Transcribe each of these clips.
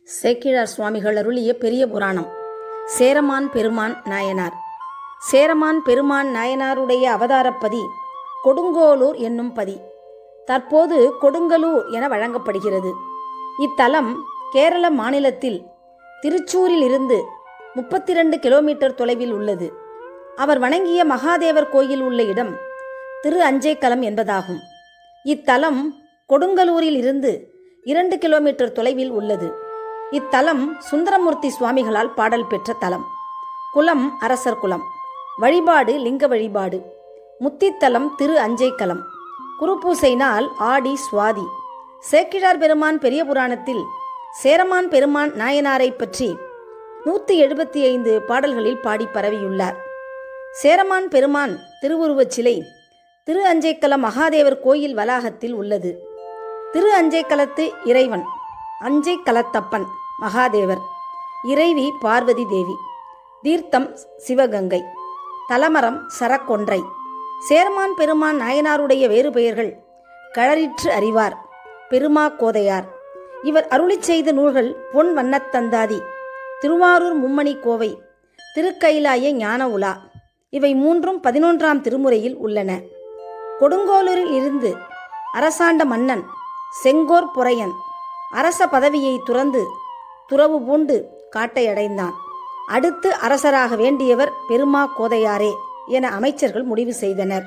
சேக்கிழார் சுவாமிகள் அருளிய பெரிய புராணம் சேரமான் பெருமான் நாயனார் சேரமான் பெருமான் நாயனாருடைய அவதாரப்பதி கொடுங்கோலூர் என்னும் பதி தற்போது கொடுங்கலூர் என வழங்கப்படுகிறது இத்தலம் கேரள மாநிலத்தில் திருச்சூரில் இருந்து முப்பத்தி ரெண்டு கிலோமீட்டர் தொலைவில் உள்ளது அவர் வணங்கிய மகாதேவர் கோயில் உள்ள இடம் திரு அஞ்சேக்கலம் என்பதாகும் இத்தலம் கொடுங்கலூரில் இருந்து இரண்டு கிலோமீட்டர் தொலைவில் உள்ளது இத்தலம் சுந்தரமூர்த்தி சுவாமிகளால் பாடல் பெற்ற தலம் குலம் அரசர் குலம் வழிபாடு லிங்க வழிபாடு முத்தித்தலம் திரு அஞ்சைக்கலம் குருபூசை நாள் ஆடி சுவாதி சேக்கிழார் பெருமான் பெரிய புராணத்தில் சேரமான் பெருமான் நாயனாரை பற்றி நூற்றி எழுபத்தி ஐந்து பாடல்களில் பாடி பரவியுள்ளார் சேரமான் பெருமான் திருவுருவச் சிலை திரு அஞ்சைக்கல மகாதேவர் கோயில் வளாகத்தில் உள்ளது திரு அஞ்சைக்கலத்து இறைவன் அஞ்சை கலத்தப்பன் மகாதேவர் இறைவி பார்வதி தேவி தீர்த்தம் சிவகங்கை தலமரம் சரக்கொன்றை சேர்மான் பெருமான் நாயனாருடைய வேறு பெயர்கள் களரிற்று அறிவார் பெருமா கோதையார் இவர் அருளிச் செய்த நூல்கள் பொன் வண்ணத்தந்தாதி திருவாரூர் மும்மணி கோவை திருக்கைலாய ஞான உலா இவை மூன்றும் பதினொன்றாம் திருமுறையில் உள்ளன கொடுங்கோலூரில் இருந்து அரசாண்ட மன்னன் செங்கோர் பொறையன் அரச பதவியை துறந்து துறவு பூண்டு காட்டை அடைந்தான் அடுத்து அரசராக வேண்டியவர் பெருமா கோதையாரே என அமைச்சர்கள் முடிவு செய்தனர்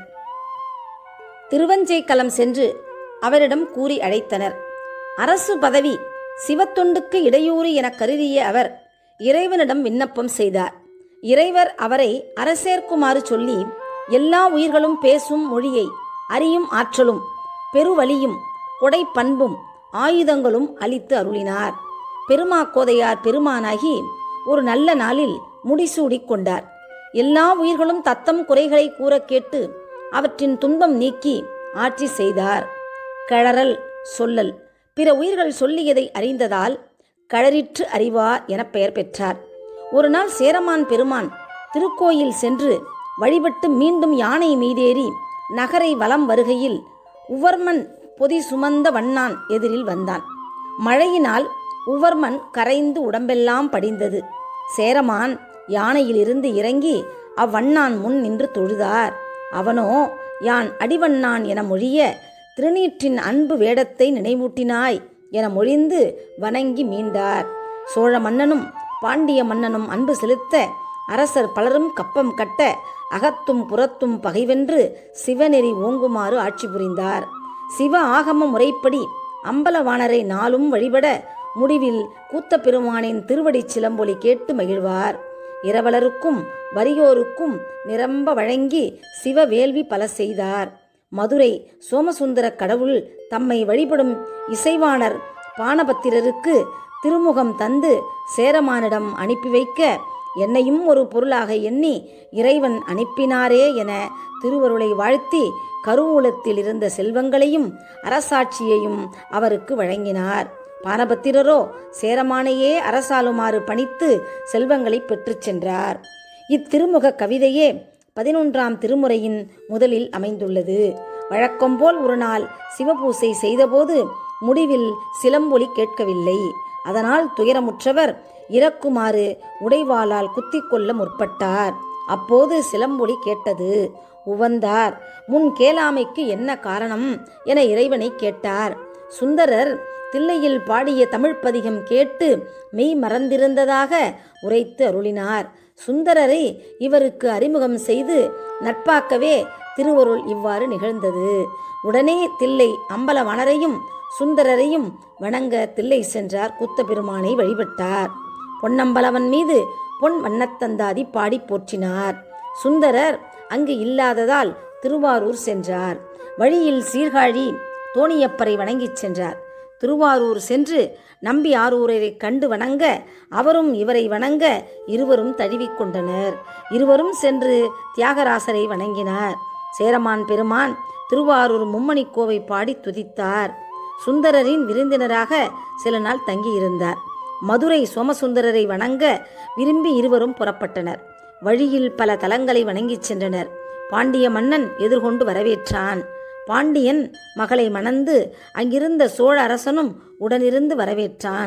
திருவஞ்சைக்களம் சென்று அவரிடம் கூறி அழைத்தனர் அரசு பதவி சிவத்தொண்டுக்கு இடையூறு என கருதிய அவர் இறைவனிடம் விண்ணப்பம் செய்தார் இறைவர் அவரை அரசேற்குமாறு சொல்லி எல்லா உயிர்களும் பேசும் மொழியை அறியும் ஆற்றலும் பெருவலியும் கொடை பண்பும் ஆயுதங்களும் அளித்து அருளினார் பெருமா கோதையார் பெருமானாகி ஒரு நல்ல நாளில் முடிசூடிக் கொண்டார் எல்லா உயிர்களும் தத்தம் குறைகளை கூற கேட்டு அவற்றின் துன்பம் நீக்கி ஆட்சி செய்தார் கழறல் சொல்லல் பிற உயிர்கள் சொல்லியதை அறிந்ததால் களரிற்று அறிவார் என பெயர் பெற்றார் ஒரு நாள் சேரமான் பெருமான் திருக்கோயில் சென்று வழிபட்டு மீண்டும் யானை மீதேறி நகரை வலம் வருகையில் உவர்மன் பொதி சுமந்த வண்ணான் எதிரில் வந்தான் மழையினால் உவர்மன் கரைந்து உடம்பெல்லாம் படிந்தது சேரமான் யானையிலிருந்து இறங்கி அவ்வண்ணான் முன் நின்று தொழுதார் அவனோ யான் அடிவண்ணான் என மொழிய திருநீற்றின் அன்பு வேடத்தை நினைவூட்டினாய் என மொழிந்து வணங்கி மீண்டார் சோழ மன்னனும் பாண்டிய மன்னனும் அன்பு செலுத்த அரசர் பலரும் கப்பம் கட்ட அகத்தும் புறத்தும் பகைவென்று சிவநெறி ஓங்குமாறு ஆட்சி புரிந்தார் சிவ ஆகம முறைப்படி அம்பலவாணரை நாளும் வழிபட முடிவில் கூத்த பெருமானின் திருவடிச் சிலம்பொலி கேட்டு மகிழ்வார் இரவலருக்கும் வறியோருக்கும் நிரம்ப வழங்கி சிவ வேள்வி பல செய்தார் மதுரை சோமசுந்தர கடவுள் தம்மை வழிபடும் இசைவாணர் பானபத்திரருக்கு திருமுகம் தந்து சேரமானிடம் அனுப்பி வைக்க என்னையும் ஒரு பொருளாக எண்ணி இறைவன் அனுப்பினாரே என திருவருளை வாழ்த்தி கருவூலத்தில் இருந்த செல்வங்களையும் அரசாட்சியையும் அவருக்கு வழங்கினார் பானபத்திரரோ சேரமானையே அரசாளுமாறு பணித்து செல்வங்களை பெற்றுச் சென்றார் இத்திருமுக கவிதையே பதினொன்றாம் திருமுறையின் முதலில் அமைந்துள்ளது வழக்கம்போல் ஒரு நாள் சிவபூசை செய்தபோது முடிவில் சிலம்பொலி கேட்கவில்லை அதனால் துயரமுற்றவர் இறக்குமாறு உடைவாளால் குத்திக் கொள்ள முற்பட்டார் அப்போது சிலம்பொலி கேட்டது உவந்தார் முன் கேளாமைக்கு என்ன காரணம் என இறைவனை கேட்டார் சுந்தரர் தில்லையில் பாடிய தமிழ் பதிகம் கேட்டு மெய் மறந்திருந்ததாக உரைத்து அருளினார் சுந்தரரை இவருக்கு அறிமுகம் செய்து நட்பாக்கவே திருவருள் இவ்வாறு நிகழ்ந்தது உடனே தில்லை அம்பலவனரையும் சுந்தரரையும் வணங்க தில்லை சென்றார் கூத்த பெருமானை வழிபட்டார் பொன்னம்பலவன் மீது பொன் வண்ணத்தந்தாதி பாடி போற்றினார் சுந்தரர் அங்கு இல்லாததால் திருவாரூர் சென்றார் வழியில் சீர்காழி தோணியப்பரை வணங்கிச் சென்றார் திருவாரூர் சென்று நம்பி ஆரூரரை கண்டு வணங்க அவரும் இவரை வணங்க இருவரும் தழுவிக்கொண்டனர் இருவரும் சென்று தியாகராசரை வணங்கினார் சேரமான் பெருமான் திருவாரூர் மும்மணி கோவை பாடி துதித்தார் சுந்தரரின் விருந்தினராக சில நாள் தங்கியிருந்தார் மதுரை சோமசுந்தரரை வணங்க விரும்பி இருவரும் புறப்பட்டனர் வழியில் பல தலங்களை வணங்கிச் சென்றனர் பாண்டிய மன்னன் எதிர்கொண்டு வரவேற்றான் பாண்டியன் மகளை மணந்து அங்கிருந்த சோழ அரசனும் உடனிருந்து வரவேற்றான்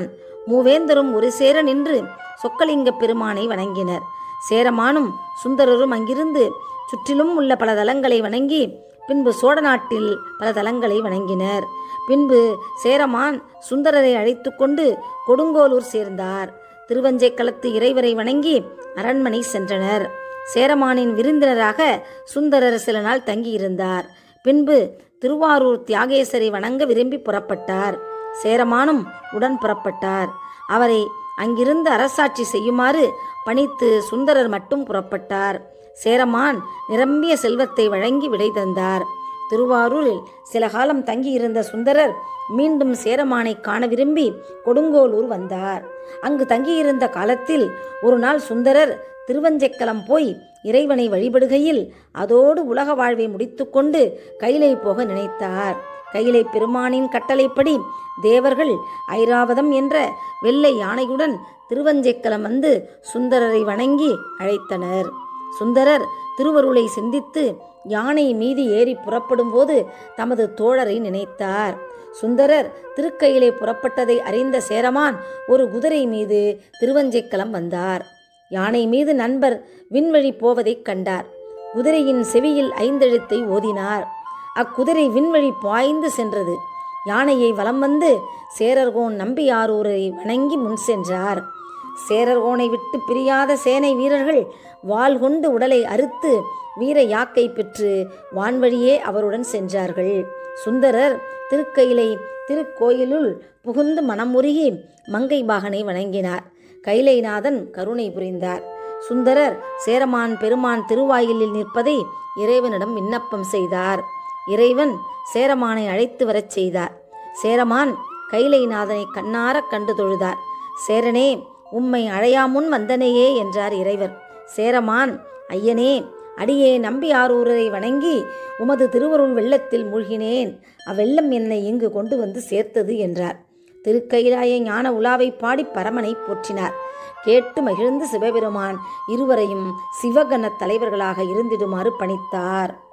மூவேந்தரும் ஒரு சேர நின்று சொக்கலிங்க பெருமானை வணங்கினர் சேரமானும் சுந்தரரும் அங்கிருந்து சுற்றிலும் உள்ள பல தலங்களை வணங்கி பின்பு சோழ நாட்டில் பல தலங்களை வணங்கினர் பின்பு சேரமான் சுந்தரரை அழைத்து கொண்டு கொடுங்கோலூர் சேர்ந்தார் திருவஞ்சைக்களத்து இறைவரை வணங்கி அரண்மனை சென்றனர் சேரமானின் விருந்தினராக சுந்தரர் சில நாள் தங்கியிருந்தார் பின்பு திருவாரூர் தியாகேசரை வணங்க விரும்பி புறப்பட்டார் சேரமானும் உடன் புறப்பட்டார் அவரை அங்கிருந்து அரசாட்சி செய்யுமாறு பணித்து சுந்தரர் மட்டும் புறப்பட்டார் சேரமான் நிரம்பிய செல்வத்தை வழங்கி விடை தந்தார் திருவாரூரில் சில காலம் தங்கியிருந்த சுந்தரர் மீண்டும் சேரமானை காண விரும்பி கொடுங்கோலூர் வந்தார் அங்கு தங்கியிருந்த காலத்தில் ஒரு நாள் சுந்தரர் திருவஞ்சைக்களம் போய் இறைவனை வழிபடுகையில் அதோடு உலக வாழ்வை முடித்துக்கொண்டு கைலை போக நினைத்தார் கைலை பெருமானின் கட்டளைப்படி தேவர்கள் ஐராவதம் என்ற வெள்ளை யானையுடன் திருவஞ்சைக்களம் வந்து சுந்தரரை வணங்கி அழைத்தனர் சுந்தரர் திருவருளை சிந்தித்து யானை மீது ஏறி புறப்படும்போது தமது தோழரை நினைத்தார் சுந்தரர் திருக்கையிலே புறப்பட்டதை அறிந்த சேரமான் ஒரு குதிரை மீது திருவஞ்சைக்களம் வந்தார் யானை மீது நண்பர் விண்வழி போவதைக் கண்டார் குதிரையின் செவியில் ஐந்தெழுத்தை ஓதினார் அக்குதிரை விண்வழி பாய்ந்து சென்றது யானையை வலம் வந்து சேரர்கோன் நம்பியாரூரை வணங்கி முன் சென்றார் சேரர்கோனை விட்டு பிரியாத சேனை வீரர்கள் வாள் கொண்டு உடலை அறுத்து வீர யாக்கை பெற்று வான்வழியே அவருடன் சென்றார்கள் சுந்தரர் திருக்கையிலை திருக்கோயிலுள் புகுந்து மனமுருகி மங்கை பாகனை வணங்கினார் கைலைநாதன் கருணை புரிந்தார் சுந்தரர் சேரமான் பெருமான் திருவாயிலில் நிற்பதை இறைவனிடம் விண்ணப்பம் செய்தார் இறைவன் சேரமானை அழைத்து வரச் செய்தார் சேரமான் கைலைநாதனை கண்ணாரக் கண்டு தொழுதார் சேரனே உம்மை அழையாமுன் வந்தனையே என்றார் இறைவர் சேரமான் ஐயனே அடியே நம்பி ஆரூரரை வணங்கி உமது திருவருள் வெள்ளத்தில் மூழ்கினேன் அவ்வெள்ளம் என்னை இங்கு கொண்டு வந்து சேர்த்தது என்றார் திருக்கைலாய ஞான உலாவை பாடி பரமனை போற்றினார் கேட்டு மகிழ்ந்து சிவபெருமான் இருவரையும் சிவகண தலைவர்களாக இருந்திடுமாறு பணித்தார்